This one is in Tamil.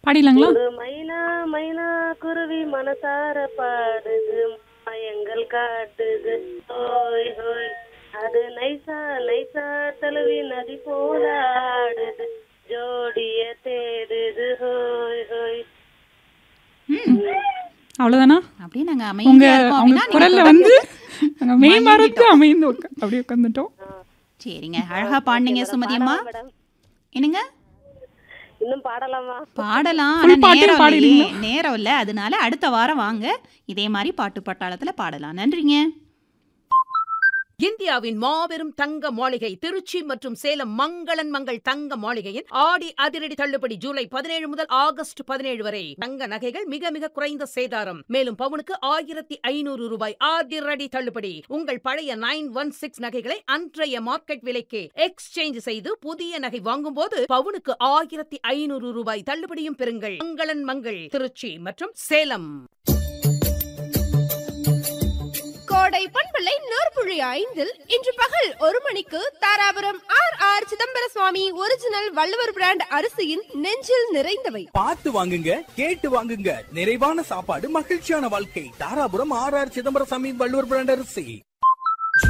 பாடிடலாங்களா ஒரு மைனா மைனா குருவி மனசார பாடுது மயங்கள் காட்டுது ஹோய் ஹோய் அது நைசா நைசா தழுவி நதி போல ஆடுது ஜோடிய தேடுது ஹோய் ஹோய் ம் அவ்வளவுதானா அப்படியே நாங்க உங்க அமைதியா இருக்கோம் அவங்க அப்படின்னா நீங்க குரல்ல தொடர்ந்து வந்து நாங்க மெய் மறந்து அமைந்து உட்கா- அப்படியே உட்காந்துட்டோம் சரிங்க அழகா பாடுனீங்க சுமதி அம்மா மேடம் என்னங்க இன்னும் பாடலாமா பாடலாம் Full ஆனா பாட்டையும் நேரம் இல்லையே பாடிடுங்க. நேரம் இல்ல அதனால அடுத்த வாரம் வாங்க இதே மாதிரி பாட்டு பட்டாளத்துல பாடலாம் நன்றிங்க இந்தியாவின் மாபெரும் தங்க மாளிகை திருச்சி மற்றும் சேலம் மங்களன் மங்கள் தங்க மாளிகையின் ஆடி அதிரடி தள்ளுபடி ஜூலை பதினேழு முதல் ஆகஸ்ட் பதினேழு வரை தங்க நகைகள் மிக மிக குறைந்த சேதாரம் மேலும் பவுனுக்கு ஆயிரத்தி ஐநூறு ரூபாய் அதிரடி தள்ளுபடி உங்கள் பழைய நைன் ஒன் சிக்ஸ் நகைகளை அன்றைய மார்க்கெட் விலைக்கு எக்ஸ்சேஞ்ச் செய்து புதிய நகை வாங்கும்போது பவுனுக்கு ஆயிரத்தி ஐநூறு ரூபாய் தள்ளுபடியும் பெறுங்கள் மங்களன் மங்கள் திருச்சி மற்றும் சேலம் கோடை பண்பலை நூற்புழி ஐந்தில் இன்று பகல் ஒரு மணிக்கு Dharapuram R R Chidambara Swami original Valluvar brand அரிசியின் நெஞ்சில் நிறைந்தவை பார்த்து வாங்குங்க கேட்டு வாங்குங்க நிறைவான சாப்பாடு மகிழ்ச்சியான வாழ்க்கை தாராபுரம் ஆர் ஆர் சிதம்பரம் சாமி வள்ளுவர் பிராண்ட் அரிசி